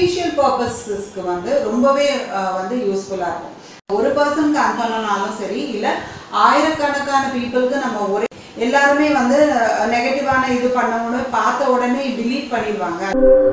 official பர்பஸஸ்க்கு வந்து ரொம்பவே அஹ், வந்து யூஸ்ஃபுல்லாக இருக்கும் ஒரு பர்சனுக்கு அனுப்பணும்னாலும் சரி இல்லை ஆயிரக்கணக்கான பீப்புளுக்கு நம்ம ஒரே எல்லாருமே வந்து நெகட்டிவான இது பண்ண பார்த்த உடனே delete பண்ணிடுவாங்க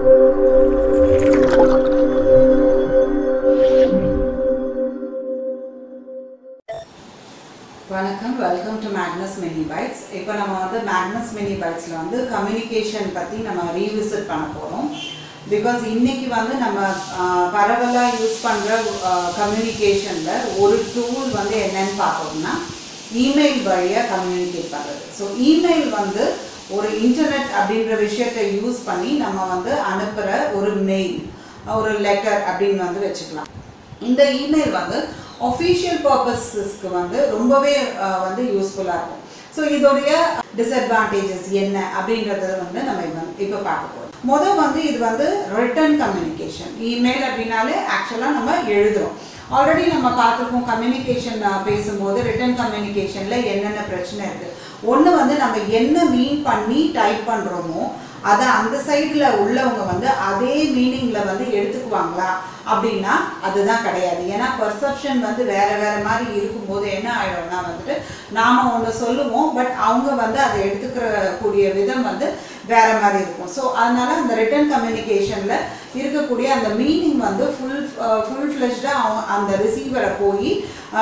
வணக்கம் welcome to Magnus mini bytes இப்போ நம்ம வந்து மேக்னஸ் மினி பைட்ஸில் வந்து கம்யூனிகேஷன் பற்றி நம்ம ரீவிசிட் பண்ண போகிறோம் பிகாஸ் இன்னைக்கு வந்து நம்ம பரவலாக யூஸ் பண்ணுற கம்யூனிகேஷனில் ஒரு டூல் வந்து என்னன்னு பார்த்தோம்னா இமெயில் வழியாக கம்யூனிகேட் பண்ணுறது ஸோ இமெயில் வந்து ஒரு இன்டர்நெட் அப்படின்ற விஷயத்தை யூஸ் பண்ணி நம்ம வந்து அனுப்புகிற ஒரு மெயில் ஒரு லெட்டர் அப்படின்னு வந்து வச்சுக்கலாம் இந்த இமெயில் வந்து ஒஃபிஷியல் பர்பஸஸ்க்கு வந்து ரொம்பவே அஹ், வந்து யூஸ்ஃபுல்லாக இருக்கும் ஸோ இதோடைய டிஸ்அட்வான்டேஜஸ் என்ன அப்படின்றத வந்து நம்ம இப்போ இப்போ பார்க்க போகிறோம் முதல் வந்து இது வந்து ரிட்டன் கம்யூனிகேஷன் இமெயில் அப்படின்னாலே ஆக்சுவலாக நம்ம எழுதுறோம் ஆல்ரெடி நம்ம பார்த்துருக்கோம் கம்யூனிகேஷன் பேசும்போது ரிட்டன் கம்யூனிகேஷனில் என்னென்ன பிரச்சனை இருக்குது ஒன்று வந்து நம்ம என்ன மீன் பண்ணி டைப் பண்ணுறோமோ அதை அந்த சைடில் உள்ளவங்க வந்து அதே மீனிங்கில் வந்து எடுத்துக்குவாங்களா அப்படின்னா அதுதான் கிடையாது ஏன்னா பர்செப்ஷன் வந்து வேற வேற மாதிரி இருக்கும்போது என்ன ஆயிடும்னா வந்துட்டு நாம ஒன்று சொல்லுவோம் பட் அவங்க வந்து அதை எடுத்துக்கிற கூடிய விதம் வந்து வேற மாதிரி இருக்கும் ஸோ அதனால அந்த ரிட்டன் கம்யூனிகேஷன்ல இருக்கக்கூடிய அந்த மீனிங் வந்து ஃபுல் ஃபுல் ஃப்ளெஷ்டாக அந்த ரிசீவரை போய்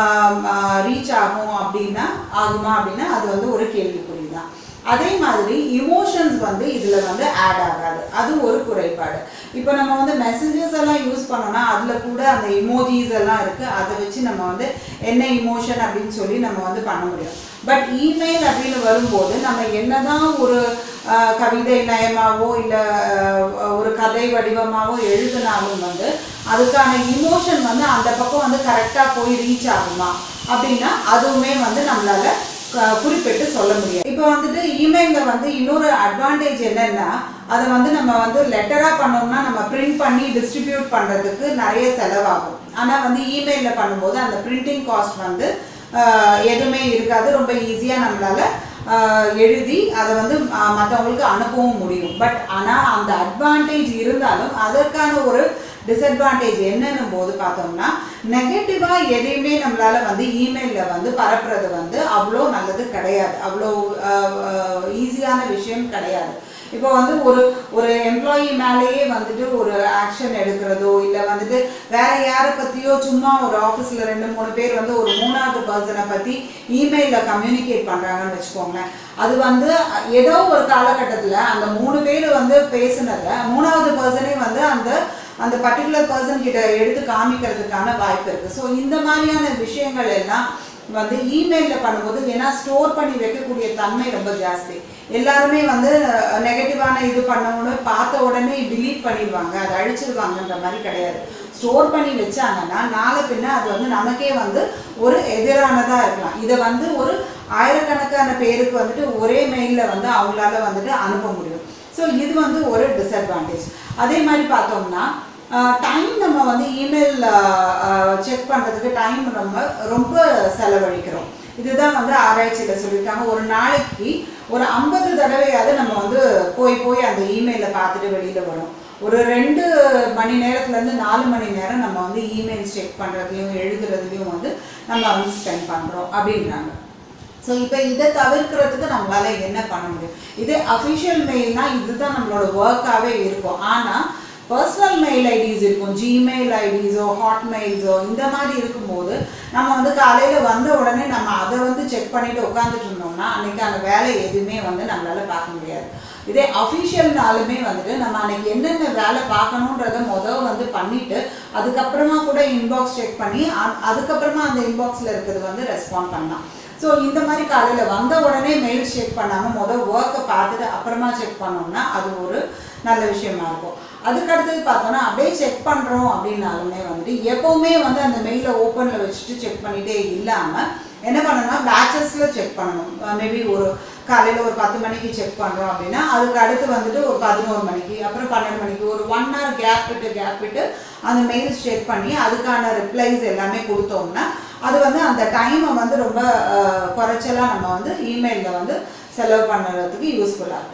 ரீச் ஆகும் அப்படின்னா ஆகுமா அப்படின்னா அது வந்து ஒரு கேள்விக்குறி தான் அதே மாதிரி இமோஷன்ஸ் வந்து இதில் வந்து ஆட் ஆகாது அது ஒரு குறைபாடு இப்போ நம்ம வந்து மெசேஜஸ் எல்லாம் யூஸ் பண்ணோம்னா அதில் கூட அந்த இமோஜிஸ் எல்லாம் இருக்குது அதை வச்சு நம்ம வந்து என்ன இமோஷன் அப்படின்னு சொல்லி நம்ம வந்து பண்ண முடியும் பட் இமெயில் அப்படின்னு வரும்போது நம்ம என்னதான் ஒரு அஹ், கவிதை நயமாவோ இல்லை ஒரு கதை வடிவமாவோ எழுதினாலும் வந்து அதுக்கான இமோஷன் வந்து அந்த பக்கம் வந்து கரெக்டாக போய் ரீச் ஆகுமா அப்படின்னா அதுவுமே வந்து நம்மளால க- குறிப்பிட்டு சொல்ல முடியாது இப்போ வந்துட்டு இமெயில்ல வந்து இன்னொரு அட்வான்டேஜ் என்னன்னா அதை வந்து நம்ம வந்து லெட்டரா பண்ணோம்னா நம்ம பிரிண்ட் பண்ணி டிஸ்ட்ரிபியூட் பண்றதுக்கு நிறைய செலவாகும் ஆனா வந்து இமெயில்ல பண்ணும்போது அந்த பிரிண்டிங் காஸ்ட் வந்து ஆஹ், எதுவுமே இருக்காது ரொம்ப ஈஸியா நம்மளால ஆஹ், எழுதி அதை வந்து ஆஹ், மத்தவங்களுக்கு அனுப்பவும் முடியும் பட் ஆனா அந்த அட்வான்டேஜ் இருந்தாலும் அதற்கான ஒரு டிஸ்அட்வான்டேஜ் என்னன்னும் போது பார்த்தோம்னா நெகட்டிவா எதையுமே நம்மளால வந்து இமெயில்ல வந்து பரப்புறது வந்து அவ்வளோ நல்லது கிடையாது அவ்வளோ ஈஸியான விஷயம் கிடையாது இப்போ வந்து ஒரு ஒரு எம்ப்ளாயி மேலேயே வந்துட்டு ஒரு ஆக்ஷன் எடுக்கிறதோ இல்லை வந்துட்டு வேற யாரை பற்றியோ சும்மா ஒரு ஆஃபீஸில் ரெண்டு மூணு பேர் வந்து ஒரு மூணாவது பர்சனை பற்றி இமெயிலில் கம்யூனிகேட் பண்ணுறாங்கன்னு வச்சுக்கோங்களேன் அது வந்து ஏதோ ஒரு காலகட்டத்தில் அந்த மூணு பேர் வந்து பேசுனதை மூணாவது பர்சனே வந்து அந்த அந்த பர்டிகுலர் பர்சன் கிட்ட எடுத்து காமிக்கிறதுக்கான வாய்ப்பு இருக்கு ஸோ இந்த மாதிரியான விஷயங்கள் எல்லாம் வந்து இமெயில்ல பண்ணும்போது ஏன்னா ஸ்டோர் பண்ணி வைக்கக்கூடிய தன்மை ரொம்ப ஜாஸ்தி எல்லாருமே வந்து நெகட்டிவான இது பண்ணணும் பார்த்த உடனே delete பண்ணிடுவாங்க அதை அழிச்சிருவாங்கன்ற மாதிரி கிடையாது ஸ்டோர் பண்ணி வச்சாங்கன்னா நாளை பின்ன அது வந்து நமக்கே வந்து ஒரு எதிரானதா இருக்கலாம் இதை வந்து ஒரு ஆயிரக்கணக்கான பேருக்கு வந்துட்டு ஒரே மெயில்ல வந்து அவங்களால வந்துட்டு அனுப்ப முடியும் ஸோ இது வந்து ஒரு டிஸ்அட்வான்டேஜ் அதே மாதிரி பார்த்தோம்னா டைம் நம்ம வந்து இமெயில் செக் பண்ணுறதுக்கு டைம் ரொம்ப ரொம்ப செலவழிக்கிறோம் இதுதான் வந்து ஆராய்ச்சியில் சொல்லியிருக்காங்க ஒரு நாளைக்கு ஒரு ஐம்பது தடவையாவது நம்ம வந்து போய் போய் அந்த இமெயிலை பார்த்துட்டு வெளியில் வரும் ஒரு ரெண்டு மணி நேரத்துலேருந்து நாலு மணி நேரம் நம்ம வந்து இமெயில் செக் பண்ணுறதுலையும் எழுதுறதுலையும் வந்து நம்ம வந்து ஸ்பெண்ட் பண்ணுறோம் அப்படின்றாங்க ஸோ இப்போ இதை தவிர்க்கிறதுக்கு நம்மளால என்ன பண்ண முடியும் இது அஃபிஷியல் மெயில்னா இதுதான் நம்மளோட ஒர்க்காகவே இருக்கும் ஆனால் பர்சனல் மெயில் ஐடிஸ் இருக்கும் ஜிமெயில் ஐடிஸோ ஹாட்மெயில்ஸோ இந்த மாதிரி இருக்கும்போது நம்ம வந்து காலையில் வந்த உடனே நம்ம அதை வந்து செக் பண்ணிட்டு உட்காந்துட்டு இருந்தோம்னா அன்னைக்கான வேலை எதுவுமே வந்து நம்மளால பார்க்க முடியாது இதே அஃபிஷியல்னாலுமே வந்துட்டு நம்ம அன்னைக்கு என்னென்ன வேலை பார்க்கணுன்றத முதல் வந்து பண்ணிட்டு அதுக்கப்புறமா கூட இன்பாக்ஸ் செக் பண்ணி அ- அதுக்கப்புறமா அந்த இன்பாக்ஸில் இருக்கிறது வந்து ரெஸ்பாண்ட் பண்ணலாம் ஸோ இந்த மாதிரி காலையில் வந்த உடனே மெயில் செக் பண்ணாமல் முதல் ஒர்க்கை பார்த்துட்டு அப்புறமா செக் பண்ணோம்னா அது ஒரு நல்ல விஷயமா இருக்கும் அதுக்கு அடுத்தது பார்த்தோம்னா அப்படியே செக் பண்ணுறோம் அப்படின்னாலுமே வந்துட்டு எப்போவுமே வந்து அந்த மெயிலை ஓப்பனில் வச்சுட்டு செக் பண்ணிட்டே இல்லாமல் என்ன பண்ணணும்னா பேச்சஸில் செக் பண்ணணும் மேபி ஒரு காலையில் ஒரு பத்து மணிக்கு செக் பண்ணுறோம் அப்படின்னா அதுக்கு அடுத்து வந்துட்டு ஒரு பதினோரு மணிக்கு அப்புறம் பன்னெண்டு மணிக்கு ஒரு ஒன் ஹவர் கேப் விட்டு கேப் விட்டு அந்த மெயில்ஸ் செக் பண்ணி அதுக்கான ரிப்ளைஸ் எல்லாமே கொடுத்தோம்னா அது வந்து அந்த டைமை வந்து ரொம்ப அஹ், குறைச்சலா நம்ம வந்து இமெயிலில் வந்து செலவு பண்ணுறதுக்கு யூஸ்ஃபுல்லாக இருக்கும்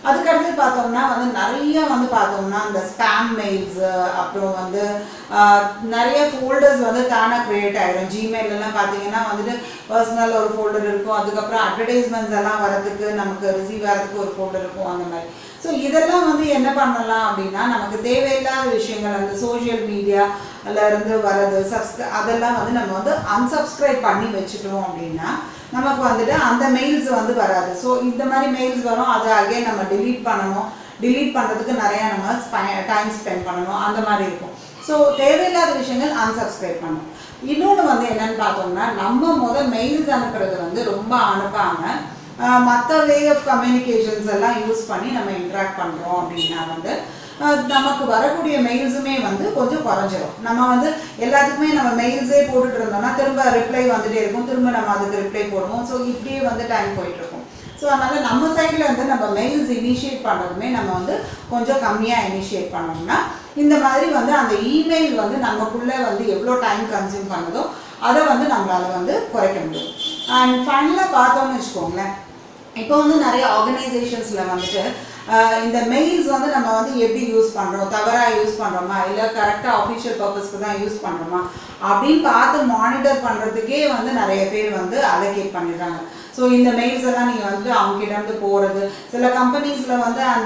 அதுக்கடுத்து பார்த்தோம்னா வந்து நிறைய வந்து பார்த்தோம்னா இந்த ஸ்பேம் மெயில்ஸ் அப்புறம் வந்து ஆஹ், நிறைய ஃபோல்டர்ஸ் வந்து தானாக க்ரியேட் ஆகிடும் ஜிமெயிலெல்லாம் பார்த்தீங்கன்னா வந்துட்டு பர்சனல் ஒரு ஃபோல்டர் இருக்கும் அதுக்கப்புறம் அட்வர்டைஸ்மெண்ட்ஸ் எல்லாம் வரதுக்கு நமக்கு ரிசீவ் ஆகிறதுக்கு ஒரு ஃபோல்டர் இருக்கும் அந்த மாதிரி ஸோ இதெல்லாம் வந்து என்ன பண்ணலாம் அப்படின்னா நமக்கு தேவையில்லாத விஷயங்கள் அந்த சோஷியல் மீடியால இருந்து வர்றது சப்ஸ்கிரை அதெல்லாம் வந்து நம்ம வந்து அன்சப்ஸ்கிரைப் பண்ணி வச்சுட்டோம் அப்படின்னா நமக்கு வந்துட்டு அந்த மெயில்ஸ் வந்து வராது ஸோ இந்த மாதிரி மெயில்ஸ் வரும் அதை அகைன் நம்ம delete பண்ணணும் delete பண்ணுறதுக்கு நிறையா நம்ம டைம் ஸ்பெண்ட் பண்ணணும் அந்த மாதிரி இருக்கும் ஸோ தேவையில்லாத விஷயங்கள் unsubscribe பண்ணணும் இன்னொன்று வந்து என்னன்னு பார்த்தோம்னா நம்ம முத மெயில்ஸ் அனுப்புறது வந்து ரொம்ப அனுப்பாமல் மற்ற வே ஆஃப் கம்யூனிகேஷன்ஸ் எல்லாம் யூஸ் பண்ணி நம்ம இன்ட்ராக்ட் பண்ணுறோம் அப்படின்னா வந்து அஹ், நமக்கு வரக்கூடிய மெயில்ஸுமே வந்து கொஞ்சம் குறைஞ்சிரும் நம்ம வந்து எல்லாத்துக்குமே நம்ம மெயில்ஸே போட்டுட்டு இருந்தோம்னா திரும்ப ரிப்ளை வந்துட்டே இருக்கும் திரும்ப நம்ம அதுக்கு ரிப்ளை போடுவோம் ஸோ இப்படியே வந்து டைம் போயிட்டு இருக்கும் ஸோ அதனால நம்ம சைடில் வந்து நம்ம மெயில்ஸ் இனிஷியேட் பண்ணுறதுமே நம்ம வந்து கொஞ்சம் கம்மியாக இனிஷியேட் பண்ணோம்னா இந்த மாதிரி வந்து அந்த இமெயில் வந்து நமக்குள்ளே வந்து எவ்வளோ டைம் கன்சியூம் பண்ணுதோ அதை வந்து நம்மளால வந்து குறைக்க முடியும் அண்ட் ஃபைனலாக பார்த்தோம்னு வச்சுக்கோங்களேன் இப்போ வந்து நிறைய ஆர்கனைசேஷன்ஸில் வந்துட்டு ஆஹ், இந்த மெயில்ஸ் வந்து நம்ம வந்து எப்படி யூஸ் பண்ணுறோம் தவறாக யூஸ் பண்ணுறோமா இல்லை கரெக்டாக அஃபிஷியல் பர்பஸ்க்கு தான் யூஸ் பண்ணுறோமா அப்படின்னு பார்த்து மானிட்டர் பண்ணுறதுக்கே வந்து நிறைய பேர் வந்து அலோகேட் பண்ணிடுறாங்க ஸோ இந்த மெயில்ஸ் எல்லாம் நீங்கள் வந்து அவங்க கிட்ட இருந்து போகிறது சில கம்பெனிஸில் வந்து அந்த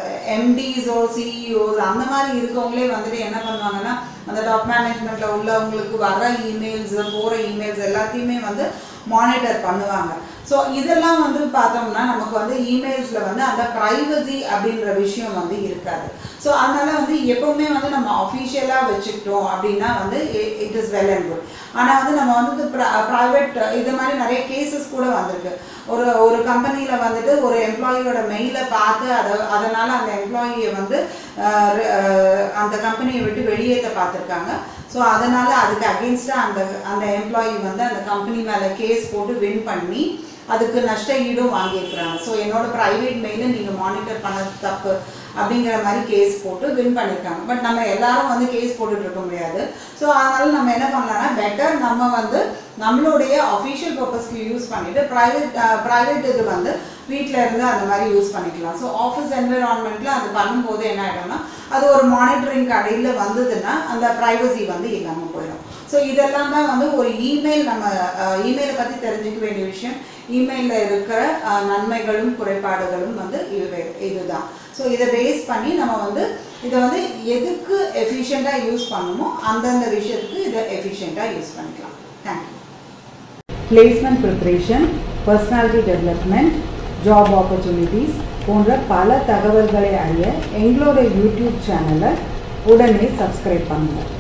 எம்டிஸோ சிஇஓஸ் அந்த மாதிரி இருக்கவங்களே வந்துட்டு என்ன பண்ணுவாங்கன்னா அந்த டாப் மேனேஜ்மெண்ட்டில் உள்ளவங்களுக்கு வர இமெயில்ஸ் போகிற இமெயில்ஸ் எல்லாத்தையுமே வந்து மானிட்டர் பண்ணுவாங்க ஸோ இதெல்லாம் வந்து பார்த்தோம்னா நமக்கு வந்து இமெயில்ஸில் வந்து அந்த ப்ரைவசி அப்படின்ற விஷயம் வந்து இருக்காது ஸோ அதனால வந்து எப்பவுமே வந்து நம்ம அஃபிஷியலாக வச்சுக்கிட்டோம் அப்படின்னா வந்து it is well and good ஆனால் வந்து நம்ம வந்து ப்ரைவேட் இது மாதிரி நிறைய கேசஸ் கூட வந்திருக்கு ஒரு ஒரு கம்பெனியில் வந்துட்டு ஒரு எம்ப்ளாயியோட மெயிலை பார்த்து அதை அதனால் அந்த எம்ப்ளாயியை வந்து அஹ், re- அஹ், அந்த கம்பெனியை விட்டு வெளியேற்ற பார்த்துருக்காங்க ஸோ அதனால் அதுக்கு அகேன்ஸ்டாக அந்த அந்த எம்ப்ளாயி வந்து அந்த கம்பெனி மேலே கேஸ் போட்டு வின் பண்ணி அதுக்கு நஷ்ட ஈடும் வாங்கியிருக்கிறாங்க ஸோ என்னோட ப்ரைவேட் மெயிலை நீங்கள் மானிட்டர் பண்ணது தப்பு அப்படிங்கிற மாதிரி கேஸ் போட்டு வின் பண்ணியிருக்காங்க பட் நம்ம எல்லாரும் வந்து கேஸ் போட்டுட்டு இருக்க முடியாது ஸோ அதனால நம்ம என்ன பண்ணலாம்னா பெட்டர் நம்ம வந்து நம்மளுடைய அஃபிஷியல் பர்பஸ்க்கு யூஸ் பண்ணிட்டு ப்ரைவேட் ப்ரைவேட் இது வந்து வீட்டில் இருந்து அந்த மாதிரி யூஸ் பண்ணிக்கலாம் ஸோ ஆஃபீஸ் என்விரான்மெண்ட்டில் அது பண்ணும்போது என்ன ஆகிடும்னா அது ஒரு மானிட்டரிங் கடையில் வந்ததுன்னா அந்த ப்ரைவசி வந்து இல்லாமல் போயிடும் ஸோ இதெல்லாம் தான் வந்து ஒரு இமெயில் நம்ம இமெயிலை பற்றி தெரிஞ்சுக்க வேண்டிய விஷயம் இமெயிலில் இருக்கிற அஹ், நன்மைகளும் குறைபாடுகளும் வந்து இது இதுதான் ஸோ இதை பேஸ் பண்ணி நம்ம வந்து இதை வந்து எதுக்கு எஃபிஷியண்ட்டாக யூஸ் பண்ணணுமோ அந்தந்த விஷயத்துக்கு இதை எஃபிஷியண்ட்டாக யூஸ் பண்ணிக்கலாம் thank you placement preparation personality development job opportunities போன்ற பல தகவல்களை அறிய எங்களோட யூடியூப் சேனலை உடனே சப்ஸ்கிரைப் பண்ணுங்கள்